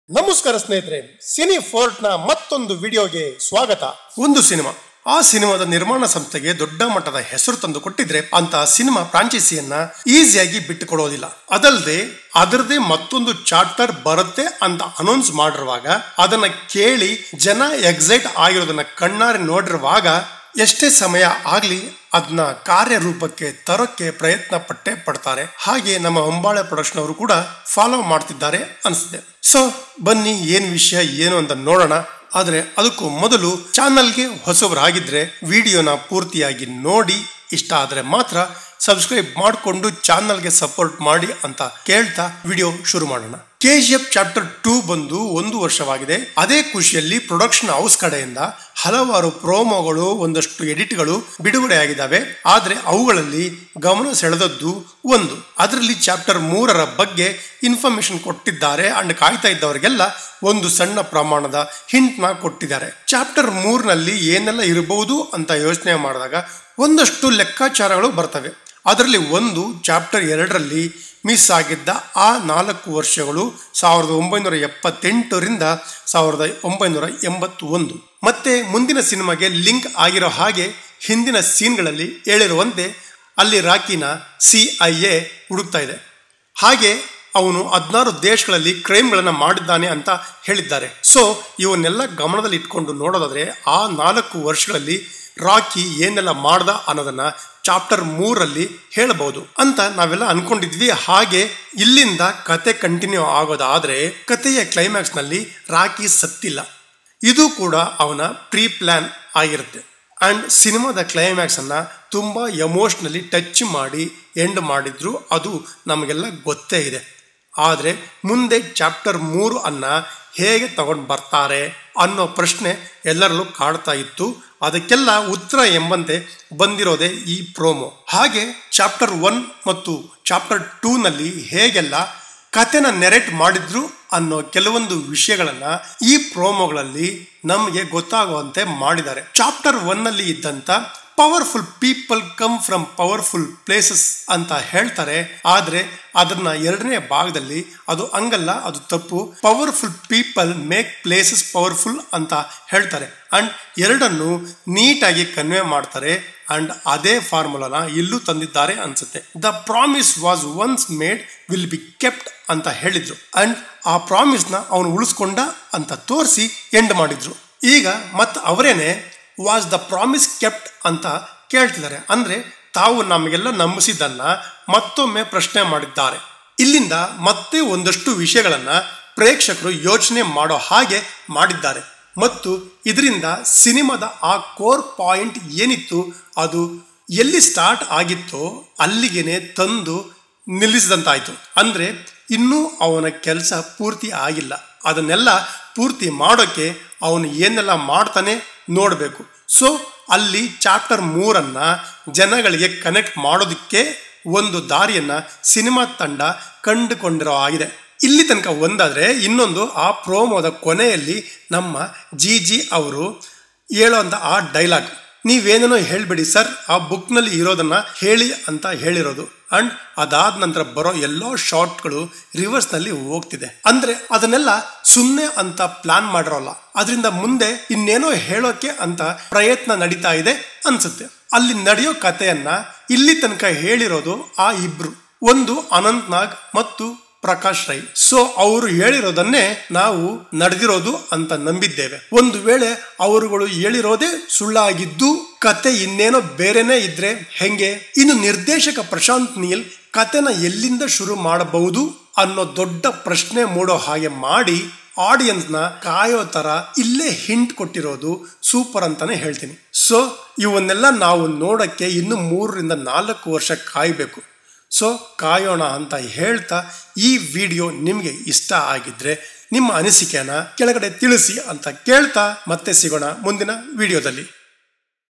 ನಮಸ್ಕಾರ ಸ್ನೇಹಿತರೆ cine fort ನ ಮತ್ತೊಂದು ವಿಡಿಯೋಗೆ ಸ್ವಾಗತ ಒಂದು ಸಿನಿಮಾ ಆ ಸಿನಿಮಾದ ನಿರ್ಮಾಣ ಸಂಸ್ಥೆಗೆ ದೊಡ್ಡ ಮಟ್ಟದ ಹೆಸರು ತಂದು ಕೊಟ್ಟಿದ್ರೆ ಅಂತ ಸಿನಿಮಾ ಫ್ರಾಂಚೈಸಿಯನ್ನ ಈಸಿಯಾಗಿ ಬಿಟ್ಟುಕೊಡೋದಿಲ್ಲ ಅದಲ್ಲದೆ ಅದರದೇ ಮತ್ತೊಂದು ಚಾರ್ಟರ್ ಬರುತ್ತೆ ಅಂತ ಅನೌನ್ಸ್ ಮಾಡಿರುವಾಗ ಅದನ್ನ ಕೇಳಿ ಜನ ಎಕ್ಸೈಟ್ ಆಗಿರೋದನ್ನ ಕಣ್ಣಾರೆ ನೋಡಿರುವಾಗ ಎಷ್ಟೇ ಸಮಯ ಆಗ್ಲಿ ಅದನ್ನ ಕಾರ್ಯರೂಪಕ್ಕೆ ತರೋಕ್ಕೆ ಪ್ರಯತ್ನ ಪಟ್ಟೆ ಪಡ್ತಾರೆ ಹಾಗೆ ನಮ್ಮ ಹೊಂಬಾಳೆ ಪ್ರೊಡಕ್ಷನ್ ಅವರು ಕೂಡ ಫಾಲೋ ಮಾಡ್ತಿದ್ದಾರೆ ಅನಿಸಿದೆ ಸೊ ಬನ್ನಿ ಏನ್ ವಿಷಯ ಏನು ಅಂತ ನೋಡೋಣ ಆದ್ರೆ ಅದಕ್ಕೂ ಮೊದಲು ಚಾನಲ್ಗೆ ಹೊಸಬರಾಗಿದ್ರೆ ವಿಡಿಯೋನ ಪೂರ್ತಿಯಾಗಿ ನೋಡಿ ಇಷ್ಟ ಆದ್ರೆ ಮಾತ್ರ ಸಬ್ಸ್ಕ್ರೈಬ್ ಮಾಡಿಕೊಂಡು ಚಾನಲ್ಗೆ ಸಪೋರ್ಟ್ ಮಾಡಿ ಅಂತ ಕೇಳ್ತಾ ವಿಡಿಯೋ ಶುರು ಮಾಡೋಣ K G F chapter two ಬಂದು ಒಂದು ವರ್ಷವಾಗಿದೆ ಅದೇ ಖುಷಿಯಲ್ಲಿ ಪ್ರೊಡಕ್ಷನ್ ಹೌಸ್ ಕಡೆಯಿಂದ ಹಲವಾರು ಪ್ರೋಮೋಗಳು ಒಂದಷ್ಟು ಎಡಿಟ್ಗಳು ಬಿಡುಗಡೆಯಾಗಿದ್ದಾವೆ ಆದ್ರೆ ಅವುಗಳಲ್ಲಿ ಗಮನ ಸೆಳೆದದ್ದು ಒಂದು ಅದರಲ್ಲಿ ಚಾಪ್ಟರ್ ಮೂರರ ಬಗ್ಗೆ ಇನ್ಫಾರ್ಮೇಶನ್ ಕೊಟ್ಟಿದ್ದಾರೆ ಅಂಡ್ ಕಾಯ್ತಾ ಇದ್ದವರಿಗೆಲ್ಲ ಒಂದು ಸಣ್ಣ ಪ್ರಮಾಣದ ಹಿಂಟ್ ನ ಕೊಟ್ಟಿದ್ದಾರೆ ಚಾಪ್ಟರ್ ಮೂರ್ನಲ್ಲಿ ಏನೆಲ್ಲ ಇರಬಹುದು ಅಂತ ಯೋಚನೆ ಮಾಡಿದಾಗ ಒಂದಷ್ಟು ಲೆಕ್ಕಾಚಾರಗಳು ಬರ್ತವೆ ಅದರಲ್ಲಿ ಒಂದು ಚಾಪ್ಟರ್ ಎರಡರಲ್ಲಿ ಮಿಸ್ ಆಗಿದ್ದ ಆ ನಾಲ್ಕು ವರ್ಷಗಳು ಸಾವಿರದ ಒಂಬೈನೂರ ಎಪ್ಪತ್ತೆಂಟರಿಂದ ಸಾವಿರದ ಒಂಬೈನೂರ ಎಂಬತ್ತೊಂದು ಮತ್ತೆ ಮುಂದಿನ ಸಿನಿಮಾಗೆ ಲಿಂಕ್ ಆಗಿರೋ ಹಾಗೆ ಹಿಂದಿನ ಸೀನ್ಗಳಲ್ಲಿ ಹೇಳಿರುವಂತೆ ಅಲ್ಲಿ ರಾಕಿನ ಸಿ ಐ ಎ ಹುಡುಕ್ತಾ ಇದೆ ಹಾಗೆ ಅವನು ಹದಿನಾರು ದೇಶಗಳಲ್ಲಿ ಕ್ರೈಮ್ಗಳನ್ನು ಮಾಡಿದ್ದಾನೆ ಅಂತ ಹೇಳಿದ್ದಾರೆ ಸೊ ಇವನ್ನೆಲ್ಲ ಗಮನದಲ್ಲಿ ಇಟ್ಕೊಂಡು ನೋಡೋದಾದ್ರೆ ಆ ನಾಲ್ಕು ವರ್ಷಗಳಲ್ಲಿ ರಾಕಿ ಏನೆಲ್ಲ ಮಾಡ್ದ ಅನ್ನೋದನ್ನ ಚಾಪ್ಟರ್ ಮೂರಲ್ಲಿ ಹೇಳಬಹುದು ಅಂತ ನಾವೆಲ್ಲ ಅನ್ಕೊಂಡಿದ್ವಿ ಹಾಗೆ ಇಲ್ಲಿಂದ ಕತೆ ಕಂಟಿನ್ಯೂ ಆಗೋದಾದ್ರೆ ಕತೆಯ ಕ್ಲೈಮ್ಯಾಕ್ಸ್ ನಲ್ಲಿ ರಾಕಿ ಸತ್ತಿಲ್ಲ ಇದು ಕೂಡ ಅವನ ಪ್ರೀ ಪ್ಲಾನ್ ಆಗಿರುತ್ತೆ ಅಂಡ್ ಸಿನಿಮಾದ ಕ್ಲೈಮ್ಯಾಕ್ಸ್ ಅನ್ನ ತುಂಬಾ ಎಮೋಷ್ನಲಿ ಟಚ್ ಮಾಡಿ ಎಂಡ್ ಮಾಡಿದ್ರು ಅದು ನಮಗೆಲ್ಲ ಗೊತ್ತೇ ಇದೆ ಆದರೆ ಮುಂದೆ ಚಾಪ್ಟರ್ ಮೂರು ಅನ್ನ ಹೇಗೆ ತಗೊಂಡು ಬರ್ತಾರೆ ಅನ್ನೋ ಪ್ರಶ್ನೆ ಎಲ್ಲರಲ್ಲೂ ಕಾಡ್ತಾ ಇತ್ತು ಅದಕ್ಕೆಲ್ಲ ಉತ್ತರ ಎಂಬಂತೆ ಬಂದಿರೋದೇ ಈ ಪ್ರೋಮೋ ಹಾಗೆ ಚಾಪ್ಟರ್ ಒನ್ ಮತ್ತು ಚಾಪ್ಟರ್ ಟೂ ನಲ್ಲಿ ಹೇಗೆಲ್ಲ ಕತೆನ ನೆರೆಟ್ ಮಾಡಿದ್ರು ಅನ್ನೋ ಕೆಲವೊಂದು ವಿಷಯಗಳನ್ನ ಈ ಪ್ರೋಮೋಗಳಲ್ಲಿ ನಮಗೆ ಗೊತ್ತಾಗುವಂತೆ ಮಾಡಿದ್ದಾರೆ ಚಾಪ್ಟರ್ ಒನ್ ನಲ್ಲಿ ಇದ್ದಂತ powerful people come from powerful places ಅಂತ ಹೇಳ್ತಾರೆ ಆದ್ರೆ ಅದನ್ನ ಎರಡನೇ ಭಾಗದಲ್ಲಿ ಅದು ಹಂಗಲ್ಲ ಅದು ತಪ್ಪು powerful people make places powerful ಅಂತ ಹೇಳ್ತಾರೆ ಅಂಡ್ ಎರಡನ್ನು ನೀಟಾಗಿ ಕನ್ವೆ ಮಾಡ್ತಾರೆ ಅಂಡ್ ಅದೇ ಫಾರ್ಮುಲಾನ ಇಲ್ಲೂ ತಂದಿದ್ದಾರೆ ಅನ್ಸುತ್ತೆ the promise was once made will be kept ಅಂತ ಹೇಳಿದ್ರು ಅಂಡ್ ಆ ಪ್ರಾಮಿಸ್ನ ಅವನು ಉಳಿಸ್ಕೊಂಡ ಅಂತ ತೋರಿಸಿ ಎಂಡ್ ಮಾಡಿದ್ರು ಈಗ ಮತ್ತೆ ಅವರೇನೆ ವಾಸ್ ದ ಪ್ರಾಮಿಸ್ ಕೆಪ್ಟ್ ಅಂತ ಕೇಳ್ತಿದ್ದಾರೆ ಅಂದ್ರೆ ತಾವು ನಮಗೆಲ್ಲ ನಂಬಿಸಿದ್ದನ್ನ ಮತ್ತೊಮ್ಮೆ ಪ್ರಶ್ನೆ ಮಾಡಿದ್ದಾರೆ ಇಲ್ಲಿಂದ ಮತ್ತೆ ಒಂದಷ್ಟು ವಿಷಯಗಳನ್ನ ಪ್ರೇಕ್ಷಕರು ಯೋಚನೆ ಮಾಡೋ ಹಾಗೆ ಮಾಡಿದ್ದಾರೆ ಮತ್ತು ಇದರಿಂದ ಸಿನಿಮಾದ ಆ ಕೋರ್ ಪಾಯಿಂಟ್ ಏನಿತ್ತು ಅದು ಎಲ್ಲಿ ಸ್ಟಾರ್ಟ್ ಆಗಿತ್ತೋ ಅಲ್ಲಿಗೆನೆ ತಂದು ನಿಲ್ಲಿಸಿದಂತಾಯ್ತು ಅಂದ್ರೆ ಇನ್ನೂ ಅವನ ಕೆಲಸ ಪೂರ್ತಿ ಆಗಿಲ್ಲ ಅದನ್ನೆಲ್ಲ ಪೂರ್ತಿ ಮಾಡೋಕ್ಕೆ ಅವನು ಏನೆಲ್ಲ ಮಾಡ್ತಾನೆ ನೋಡಬೇಕು ಸೊ ಅಲ್ಲಿ ಚಾಪ್ಟರ್ ಮೂರನ್ನ ಜನಗಳಿಗೆ ಕನೆಕ್ಟ್ ಮಾಡೋದಕ್ಕೆ ಒಂದು ದಾರಿಯನ್ನ ಸಿನಿಮಾ ತಂಡ ಕಂಡುಕೊಂಡಿರೋ ಆಗಿದೆ ಇಲ್ಲಿ ತನಕ ಒಂದಾದ್ರೆ ಇನ್ನೊಂದು ಆ ಪ್ರೋಮೋದ ಕೊನೆಯಲ್ಲಿ ನಮ್ಮ ಜಿ ಜಿ ಅವರು ಹೇಳೋಂಥ ಆ ಡೈಲಾಗ್ ನೀವೇನೇನೋ ಹೇಳ್ಬೇಡಿ ಸರ್ ಆ ಬುಕ್ನಲ್ಲಿ ಇರೋದನ್ನ ಹೇಳಿ ಅಂತ ಹೇಳಿರೋದು ಅಂಡ್ ಅದಾದ ನಂತರ ಬರೋ ಎಲ್ಲೋ ಶಾರ್ಟ್ಗಳು ರಿವರ್ಸ್ ನಲ್ಲಿ ಹೋಗ್ತಿದೆ ಅಂದ್ರೆ ಅದನ್ನೆಲ್ಲ ಸುಮ್ಮನೆ ಅಂತ ಪ್ಲಾನ್ ಮಾಡಿರೋಲ್ಲ ಅದರಿಂದ ಮುಂದೆ ಇನ್ನೇನೋ ಹೇಳೋಕೆ ಅಂತ ಪ್ರಯತ್ನ ನಡೀತಾ ಇದೆ ಅನ್ಸುತ್ತೆ ಅಲ್ಲಿ ನಡೆಯೋ ಕಥೆಯನ್ನ ಇಲ್ಲಿ ತನಕ ಹೇಳಿರೋದು ಆ ಇಬ್ರು ಒಂದು ಅನಂತ್ ನಾಗ್ ಮತ್ತು ಪ್ರಕಾಶ್ ರೈ ಸೊ ಅವರು ಹೇಳಿರೋದನ್ನೇ ನಾವು ನಡೆದಿರೋದು ಅಂತ ನಂಬಿದ್ದೇವೆ ಒಂದು ವೇಳೆ ಅವರುಗಳು ಹೇಳಿರೋದೇ ಸುಳ್ಳಾಗಿದ್ದು ಕತೆ ಇನ್ನೇನೋ ಬೇರೆನೇ ಇದ್ರೆ ಹೆಂಗೆ ಇನ್ನು ನಿರ್ದೇಶಕ ಪ್ರಶಾಂತ್ ನೀಲ್ ಕತೆನ ಎಲ್ಲಿಂದ ಶುರು ಮಾಡಬಹುದು ಅನ್ನೋ ದೊಡ್ಡ ಪ್ರಶ್ನೆ ಮೂಡೋ ಹಾಗೆ ಮಾಡಿ ಆಡಿಯನ್ಸ್ ನ ಕಾಯೋ ತರ ಇಲ್ಲೇ ಹಿಂಟ್ ಕೊಟ್ಟಿರೋದು ಸೂಪರ್ ಅಂತಾನೆ ಹೇಳ್ತೀನಿ ಸೊ ಇವನ್ನೆಲ್ಲ ನಾವು ನೋಡಕ್ಕೆ ಇನ್ನು ಮೂರರಿಂದ ನಾಲ್ಕು ವರ್ಷ ಕಾಯಬೇಕು ಸೊ ಕಾಯೋಣ ಅಂತ ಹೇಳ್ತಾ ಈ ವಿಡಿಯೋ ನಿಮಗೆ ಇಷ್ಟ ಆಗಿದ್ರೆ ನಿಮ್ಮ ಅನಿಸಿಕೆಯನ್ನ ಕೆಳಗಡೆ ತಿಳಿಸಿ ಅಂತ ಕೇಳ್ತಾ ಮತ್ತೆ ಸಿಗೋಣ ಮುಂದಿನ ವಿಡಿಯೋದಲ್ಲಿ